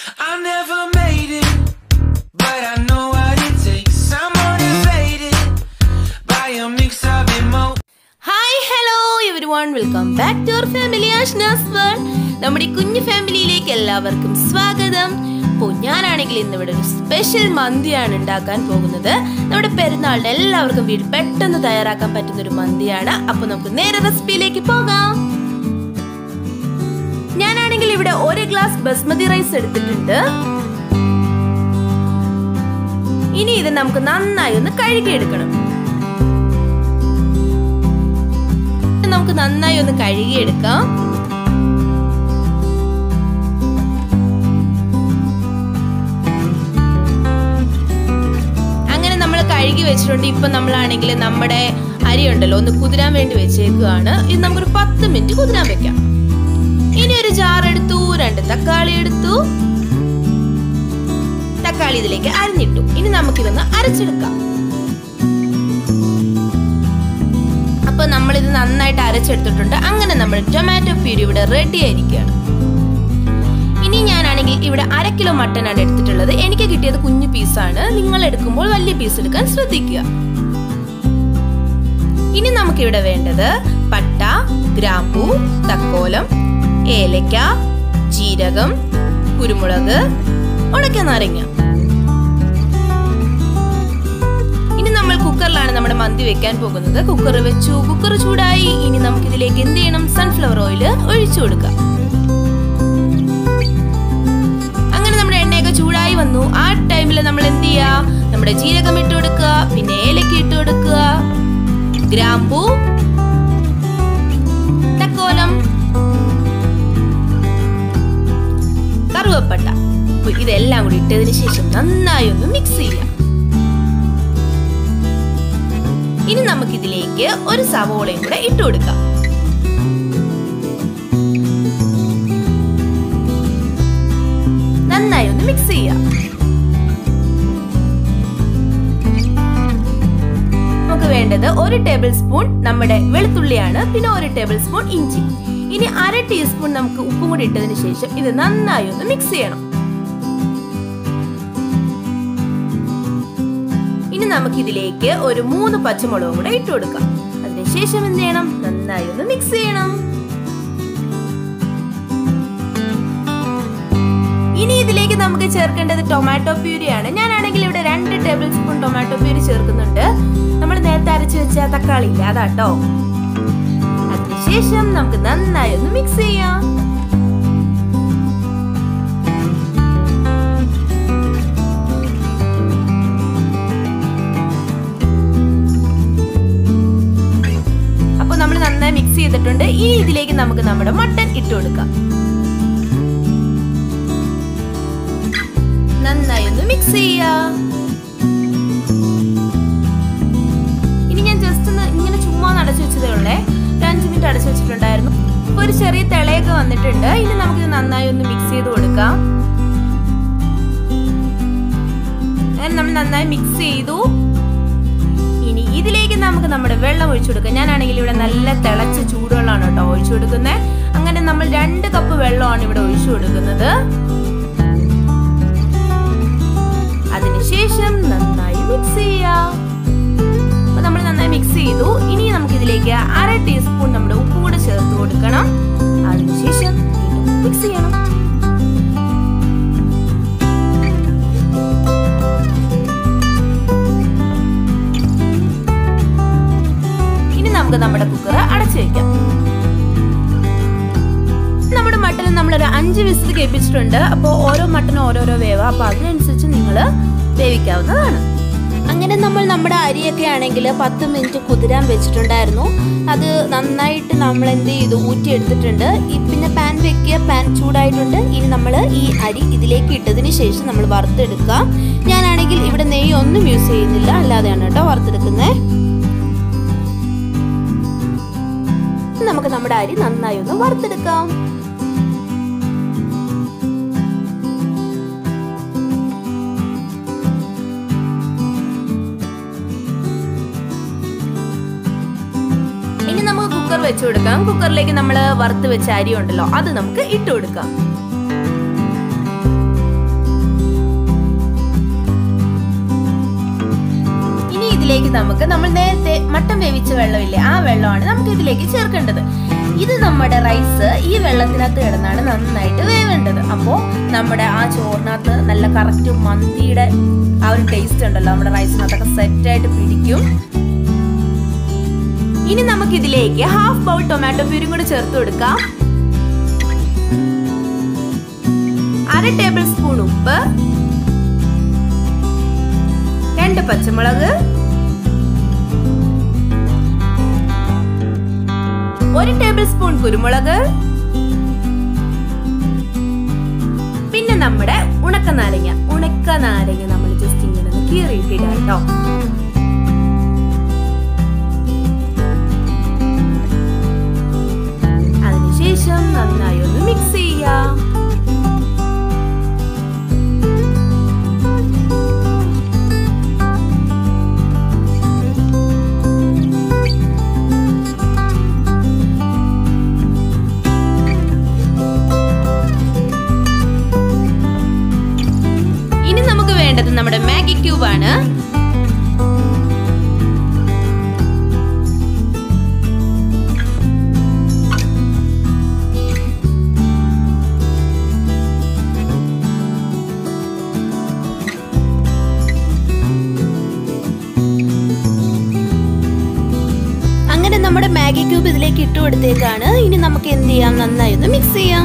I never made it, but I know what it takes. I'm motivated by a mix of emotions. Hi hello everyone welcome back to our family Ashna's world നമ്മുടെ ഈ കുഞ്ഞു ഫാമിലിയിലേക്ക് എല്ലാവർക്കും സ്വാഗതം അപ്പോൾ ഞാനാണെങ്കിൽ ഇന്ന് ഇവിടെ ഒരു സ്പെഷ്യൽ മന്തിയാണ് ഉണ്ടാക്കാൻ പോകുന്നത് നമ്മുടെ പെരുന്നാളിന് എല്ലാവർക്കും വീട്ടിൽ പെട്ടെന്ന് തയ്യാറാക്കാൻ പറ്റുന്ന ഒരു മന്തിയാണ് അപ്പോൾ നമുക്ക് നേരെ റെസിപ്പിയിലേക്ക് പോകാം ഞാനാണെങ്കിൽ ഇവിടെ ഒരു ഗ്ലാസ് ബസ്മതി റൈസ് എടുത്തിട്ടുണ്ട് ഇനി ഇത് നമുക്ക് നന്നായി ഒന്ന് കഴുകിയെടുക്കണം നമുക്ക് നന്നായി ഒന്ന് കഴുകിയെടുക്കാം അങ്ങനെ നമ്മൾ കഴുകി വെച്ചിട്ടുണ്ട് ഇപ്പൊ നമ്മളാണെങ്കിൽ നമ്മുടെ അരി ഉണ്ടല്ലോ ഒന്ന് കുതിരാൻ വേണ്ടി വെച്ചേക്കുകയാണ് ഇത് നമുക്കൊരു പത്ത് മിനിറ്റ് കുതിരാൻ വെക്കാം ഇനി ഒരു ജാർ എടുത്തു രണ്ട് തക്കാളി എടുത്തു തക്കാളി ഇതിലേക്ക് അരിഞ്ഞിട്ടു ഇനി നമുക്കിതൊന്ന് അരച്ചെടുക്കാം അപ്പൊ നമ്മൾ ഇത് നന്നായിട്ട് അരച്ചെടുത്തിട്ടുണ്ട് അങ്ങനെ നമ്മൾ ടൊമാറ്റോ പ്യൂരി ഇവിടെ റെഡി ആയിരിക്കുകയാണ് ഇനി ഞാനാണെങ്കിൽ ഇവിടെ അര കിലോ മട്ടനാണ് എടുത്തിട്ടുള്ളത് എനിക്ക് കിട്ടിയത് കുഞ്ഞു പീസാണ് നിങ്ങൾ എടുക്കുമ്പോൾ വലിയ പീസ് എടുക്കാൻ ശ്രദ്ധിക്കുക ഇനി നമുക്കിവിടെ വേണ്ടത് പട്ട ഗ്രാമ്പൂ തക്കോലം ഏലക്ക ജീരകം കുരുമുളക് ഉണക്ക നാരങ്ങ ഇനി നമ്മൾ കുക്കറിലാണ് നമ്മുടെ മന്തി വെക്കാൻ പോകുന്നത് കുക്കർ വെച്ചു കുക്കർ ചൂടായി ഇനി നമുക്ക് ഇതിലേക്ക് എന്ത് ചെയ്യണം സൺഫ്ലവർ ഓയിൽ ഒഴിച്ചു കൊടുക്കാം അങ്ങനെ നമ്മുടെ എണ്ണയൊക്കെ ചൂടായി വന്നു ആ ടൈമിൽ നമ്മൾ എന്ത് ചെയ്യാ നമ്മുടെ ജീരകം ഇട്ട് കൊടുക്കുക പിന്നെ ഏലക്ക ഇട്ട് കൊടുക്കുക ഗ്രാമ്പൂ തക്കോലം കറുവപ്പട്ട അപ്പൊ ഇതെല്ലാം കൂടി ഇട്ടതിന് ശേഷം നന്നായി ഒന്ന് മിക്സ് ചെയ്യാം ഇനി നമുക്കിതിലേക്ക് ഒരു സവോളയും കൂടെ ഇട്ട് കൊടുക്കാം നന്നായി ഒന്ന് മിക്സ് ചെയ്യാം നമുക്ക് വേണ്ടത് ഒരു ടേബിൾ സ്പൂൺ നമ്മുടെ വെളുത്തുള്ളിയാണ് പിന്നെ ഒരു ടേബിൾ സ്പൂൺ ഇഞ്ചി ഇനി അര ടീസ്പൂൺ നമുക്ക് ഉപ്പും കൂടി ഇട്ടതിന് ശേഷം ഇത് നന്നായി ഒന്ന് മിക്സ് ചെയ്യണം ഇനി നമുക്ക് ഇതിലേക്ക് ഒരു മൂന്ന് പച്ചമുളകും കൂടെ ഇട്ട് കൊടുക്കാം അതിനുശേഷം എന്ത് ചെയ്യണം നന്നായി ഒന്ന് മിക്സ് ചെയ്യണം ഇനി ഇതിലേക്ക് നമുക്ക് ചേർക്കേണ്ടത് ടൊമാറ്റോ പ്യൂരിയാണ് ഞാനാണെങ്കിൽ ഇവിടെ രണ്ട് ടേബിൾ സ്പൂൺ ടൊമാറ്റോ പ്യൂരി ചേർക്കുന്നുണ്ട് നമ്മൾ നേരത്തെ അരച്ചു വെച്ച തക്കാളി ഇല്ല അതാട്ടോ അതിനുശേഷം നമുക്ക് നന്നായി ഒന്ന് മിക്സ് ചെയ്യാം അപ്പൊ നമ്മൾ നന്നായി മിക്സ് ചെയ്തിട്ടുണ്ട് ഇനി ഇതിലേക്ക് നമുക്ക് നമ്മുടെ മട്ടൻ ഇട്ട് കൊടുക്കാം നന്നായി ഒന്ന് മിക്സ് ചെയ്യാ ഇനി ഞാൻ ജസ്റ്റ് ഒന്ന് ഇങ്ങനെ ചുമ്മാ ഒന്ന് അടച്ചു വെച്ചതേ ഉള്ളേ ഒരു അഞ്ച് മിനിറ്റ് അടച്ചു വെച്ചിട്ടുണ്ടായിരുന്നു ഇപ്പൊ ഒരു ചെറിയ തിളയൊക്കെ വന്നിട്ടുണ്ട് ഇനി നമുക്കിത് നന്നായി ഒന്ന് മിക്സ് ചെയ്ത് കൊടുക്കാം അങ്ങനെ നമ്മൾ നന്നായി മിക്സ് ചെയ്തു ഇനി ഇതിലേക്ക് നമുക്ക് നമ്മുടെ വെള്ളം ഒഴിച്ചു കൊടുക്കാം ഞാനാണെങ്കിൽ ഇവിടെ നല്ല തിളച്ച ചൂടുവെള്ളമാണ് കേട്ടോ ഒഴിച്ചു കൊടുക്കുന്നത് അങ്ങനെ നമ്മൾ രണ്ട് കപ്പ് വെള്ളമാണ് ഇവിടെ ഒഴിച്ചു കൊടുക്കുന്നത് അതിനുശേഷം നന്നായി മിക്സ് ചെയ്യാം അപ്പൊ നമ്മൾ നന്നായി മിക്സ് ചെയ്തു ഇനി നമുക്ക് ഇതിലേക്ക് അര ടീസ്പൂൺ നമ്മുടെ ഉപ്പ് കൂടെ ചേർത്ത് കൊടുക്കണം അതിനുശേഷം വീണ്ടും മിക്സ് ചെയ്യണം ഇനി നമുക്ക് നമ്മുടെ കുക്കർ അടച്ചു വെക്കാം നമ്മുടെ മട്ടൻ നമ്മളൊരു അഞ്ച് വിസിൽ കേൾപ്പിച്ചിട്ടുണ്ട് അപ്പോൾ ഓരോ മട്ടനും ഓരോരോ വേവ അപ്പോൾ അതിനനുസരിച്ച് നിങ്ങൾ വേവിക്കാവുന്നതാണ് അങ്ങനെ നമ്മൾ നമ്മുടെ അരിയൊക്കെ ആണെങ്കിൽ പത്ത് മിനിറ്റ് കുതിരാൻ വെച്ചിട്ടുണ്ടായിരുന്നു അത് നന്നായിട്ട് നമ്മൾ എന്ത് ചെയ്തു ഊറ്റിയെടുത്തിട്ടുണ്ട് ഈ പിന്നെ പാൻ വെക്കുക പാൻ ചൂടായിട്ടുണ്ട് ഇനി നമ്മൾ ഈ അരി ഇതിലേക്ക് ഇട്ടതിന് ശേഷം നമ്മൾ വറുത്തെടുക്കുക ഞാനാണെങ്കിൽ ഇവിടെ നെയ്യ് ഒന്നും യൂസ് ചെയ്യുന്നില്ല അല്ലാതെയാണ് കേട്ടോ വറുത്തെടുക്കുന്നത് നമുക്ക് നമ്മുടെ അരി നന്നായി ഒന്ന് വറുത്തെടുക്കാം ഇനി നമുക്ക് കുക്കർ വെച്ച് കൊടുക്കാം കുക്കറിലേക്ക് നമ്മൾ വറുത്ത് വെച്ച അരി ഉണ്ടല്ലോ അത് നമുക്ക് ഇട്ട് കൊടുക്കാം ഇതിലേക്ക് നമുക്ക് നമ്മൾ നേരത്തെ മട്ടൻ വേവിച്ച വെള്ളമില്ലേ ആ വെള്ളമാണ് നമുക്ക് ഇതിലേക്ക് ചേർക്കേണ്ടത് ഇത് നമ്മുടെ റൈസ് ഈ വെള്ളത്തിനകത്ത് കിടന്നാണ് നന്നായിട്ട് വേവേണ്ടത് അപ്പോൾ നമ്മുടെ ആ ചോറിനകത്ത് നല്ല കറക്റ്റ് മന്തിയുടെ ആ ഒരു ടേസ്റ്റ് ഉണ്ടല്ലോ നമ്മുടെ റൈസിനകത്തൊക്കെ സെറ്റായിട്ട് പിടിക്കും ഇനി നമുക്ക് ഇതിലേക്ക് ഹാഫ് ബൗൾ ടൊമാറ്റോ പ്യൂരും കൂടി ചേർത്ത് കൊടുക്കാം അര ടേബിൾ സ്പൂൺ ഉപ്പ് രണ്ട് പച്ചമുളക് ഒരു ടേബിൾ സ്പൂൺ കുരുമുളക് പിന്നെ നമ്മുടെ ഉണക്ക നാരങ്ങ ഉണക്ക നാരങ്ങ നമ്മൾ ജസ്റ്റ് ഇങ്ങനെ ഒന്ന് കീറിയിട്ടിട കേട്ടോ അതിനുശേഷം നന്നായി ഒന്ന് മിക്സ് ചെയ്യാം ഇനി നമുക്ക് വേണ്ടത് നമ്മുടെ മാഗി ക്യൂബ് ആണ് അങ്ങനെ നമ്മുടെ മാഗി ക്യൂബ് ഇതിലേക്ക് ഇട്ട് കൊടുത്തേക്കാണ് ഇനി നമുക്ക് എന്ത് ചെയ്യാം നന്നായി ഒന്ന് മിക്സ് ചെയ്യാം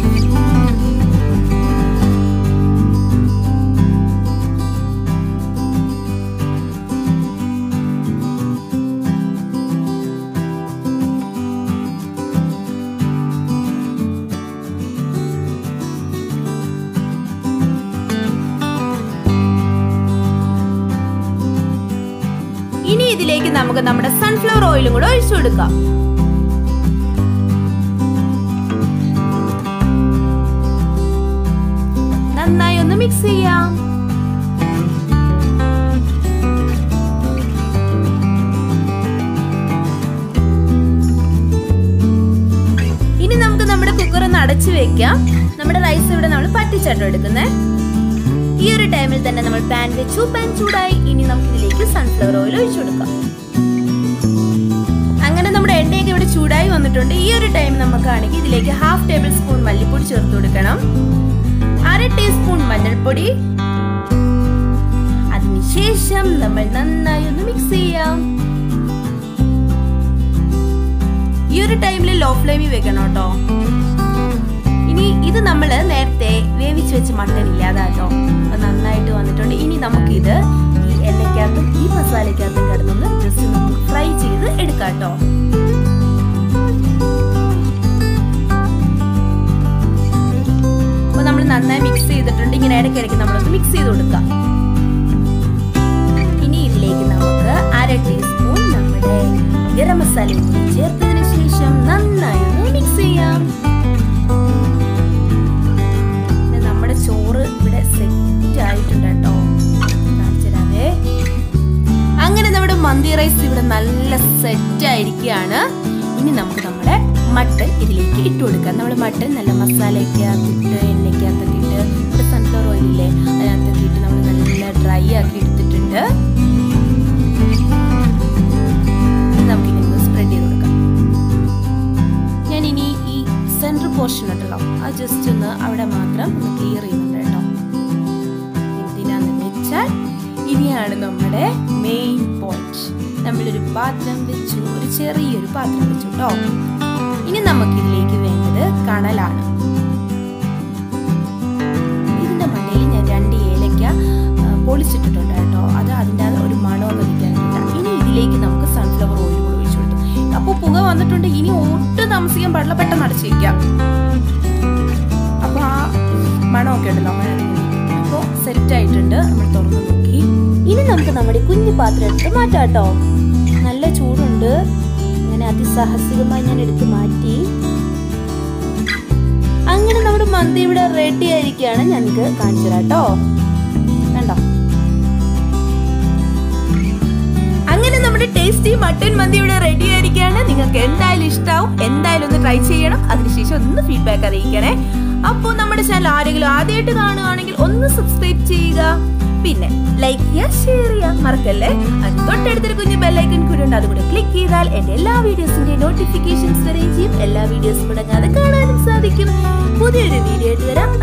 ഇനി ഇതിലേക്ക് നമുക്ക് നമ്മുടെ സൺഫ്ലവർ ഓയിലും കൂടെ ഒഴിച്ചു കൊടുക്കാം നന്നായി ഒന്ന് മിക്സ് ചെയ്യാം ഇനി നമുക്ക് നമ്മുടെ കുക്കർ ഒന്ന് അടച്ചു വെക്കാം നമ്മുടെ റൈസ് ഇവിടെ നമ്മൾ പറ്റിച്ചട്ടോ എടുക്കുന്നേ ഈ ഒരു ടൈമിൽ തന്നെ നമ്മൾ പാൻ വെച്ചു പാൻ ചൂടായി ഇനി നമുക്ക് ഇതിലേക്ക് സൺഫ്ലവർ ഓയിൽ ഒഴിച്ചു കൊടുക്കാം അങ്ങനെ നമ്മുടെ എണ്ണയൊക്കെ ഇവിടെ ചൂടായി വന്നിട്ടുണ്ട് ഈ ഒരു ടൈം നമുക്കാണെങ്കിൽ ഇതിലേക്ക് ഹാഫ് ടേബിൾ സ്പൂൺ മല്ലിപ്പൊടി ചേർത്ത് കൊടുക്കണം അര ടീസ്പൂൺ മഞ്ഞൾപ്പൊടി അതിനുശേഷം നമ്മൾ നന്നായി ഒന്ന് മിക്സ് ചെയ്യാം ഈ ഒരു ടൈമിൽ ലോ ഫ്ലെയിമിൽ വെക്കണം കേട്ടോ ഇനി ഇത് നമ്മൾ നേരത്തെ വേവിച്ച് വെച്ച് മട്ടൻ ഇല്ലാതാട്ടോ അപ്പൊ നന്നായിട്ട് വന്നിട്ടുണ്ട് ഇനി നമുക്കിത് ഈ എണ്ണയ്ക്കകത്തും ഈ മസാലയ്ക്കകത്തും കിടന്നൊന്ന് ജസ്റ്റ് നമുക്ക് ഫ്രൈ ചെയ്ത് എടുക്കാം കേട്ടോ അപ്പൊ നമ്മൾ നന്നായി മിക്സ് ചെയ്തിട്ടുണ്ട് ഇങ്ങനെ ഇടയ്ക്കിടയ്ക്ക് നമ്മളൊന്ന് മിക്സ് ചെയ്ത് കൊടുക്കാം ഇനി ഇതിലേക്ക് നമുക്ക് അര ടീസ്പൂൺ നമ്മുടെ ഗരം മസാലയും കൂടി ചേർത്തതിന് ശേഷം നന്നായി ഒന്ന് മിക്സ് ചെയ്യാം ഇത് നമ്മുടെ ചോറ് ഇവിടെ സെറ്റ് ആയിട്ടുണ്ട് കേട്ടോ കാണിച്ചു തരാവേ അങ്ങനെ നമ്മുടെ മന്തി റൈസ് ഇവിടെ നല്ല സെറ്റ് ആയിരിക്കുകയാണ് ഇനി നമുക്ക് നമ്മുടെ മട്ടൻ ഇതിലേക്ക് ഇട്ട് കൊടുക്കാം നമ്മൾ മട്ടൻ നല്ല മസാലയൊക്കെ ആക്കിയിട്ട് എണ്ണയ്ക്കകത്തൊക്കെ ഇട്ട് നമ്മുടെ സൺഫ്ലവർ ഓയിലില്ലേ അതിനകത്തൊക്കെ ഇട്ട് നമ്മൾ നല്ല ഡ്രൈ ആക്കി എടുത്തിട്ടുണ്ട് ഇനി നമുക്കിങ്ങനെ സ്പ്രെഡ് ചെയ്ത് കൊടുക്കാം ഞാൻ ഇനി ഈ സെൻട്രൽ പോർഷൻ ഉണ്ടല്ലോ അത് ജസ്റ്റ് ഒന്ന് അവിടെ മാത്രം ഒന്ന് ക്ലിയർ ചെയ്യുന്നുണ്ട് കേട്ടോ എന്തിനാന്ന് വെച്ചാൽ ഇനിയാണ് നമ്മുടെ മെയിൻ പോയിന്റ് നമ്മളൊരു പാത്രം വെച്ചു ഒരു ചെറിയൊരു പാത്രം വെച്ചു കേട്ടോ ഇനി നമുക്ക് ഇതിലേക്ക് വേണ്ടത് കണലാണ് ഇതിന്റെ മണ്ടയിൽ ഞാൻ രണ്ട് ഏലക്ക ആ, പൊളിച്ചിട്ടിട്ടുണ്ട് കേട്ടോ അത് അതിൻ്റെ അത് ഒരു മണമൊക്കെ നിൽക്കാനായിട്ട് ഇനി ഇതിലേക്ക് നമുക്ക് സൺഫ്ലവർ ഓയിൽ കൂടി ഒഴിച്ചു കൊടുത്തു അപ്പോൾ പുക വന്നിട്ടുണ്ട് ഇനി ഒട്ടും താമസിക്കാൻ പാടില്ല പെട്ടെന്ന് അടച്ചു വയ്ക്കാം അപ്പോൾ ആ മണമൊക്കെ ഉണ്ടല്ലോ അപ്പോൾ സെറ്റ് ആയിട്ടുണ്ട് നമ്മൾ തുറന്ന് നോക്കി ഇനി നമുക്ക് നമ്മുടെ കുഞ്ഞു പാത്രം എടുത്ത് മാറ്റാം കേട്ടോ നല്ല ചൂടുണ്ട് അങ്ങനെ അതിസാഹസികമായി ഞാൻ എടുത്ത് മാറ്റി അങ്ങനെ നമ്മുടെ മന്തി ഇവിടെ റെഡി ആയിരിക്കുകയാണ് ഞാൻ നിങ്ങൾക്ക് കാണിച്ചു തരാം കേട്ടോ കണ്ടോ അങ്ങനെ നമ്മുടെ ടേസ്റ്റി മട്ടൻ മന്തി ഇവിടെ റെഡി ആയിരിക്കുകയാണ് നിങ്ങൾക്ക് എന്തായാലും ഇഷ്ടാവും എന്തായാലും ഒന്ന് ട്രൈ ചെയ്യണം അതിനുശേഷം ഒന്ന് ഫീഡ്ബാക്ക് അറിയിക്കണേ അപ്പോൾ നമ്മുടെ ചാനൽ ആരെങ്കിലും ആദ്യമായിട്ട് കാണുകയാണെങ്കിൽ ഒന്ന് സബ്സ്ക്രൈബ് ചെയ്യുക പിന്നെ ലൈക്ക് ചെയ്യുക ഷെയർ ചെയ്യുക മറക്കല്ലേ അത് തൊട്ടടുത്തൊരു കുഞ്ഞു ബെല്ലൈക്കൺ കൂടി ഉണ്ട് അതുകൂടെ ക്ലിക്ക് ചെയ്താൽ എന്റെ എല്ലാ വീഡിയോസിന്റെ നോട്ടിഫിക്കേഷൻസ് വരെയും ചെയ്യും എല്ലാ വീഡിയോസും മുടങ്ങാതെ കാണാനും സാധിക്കും പുതിയൊരു വീഡിയോ ആയിട്ട് വരാം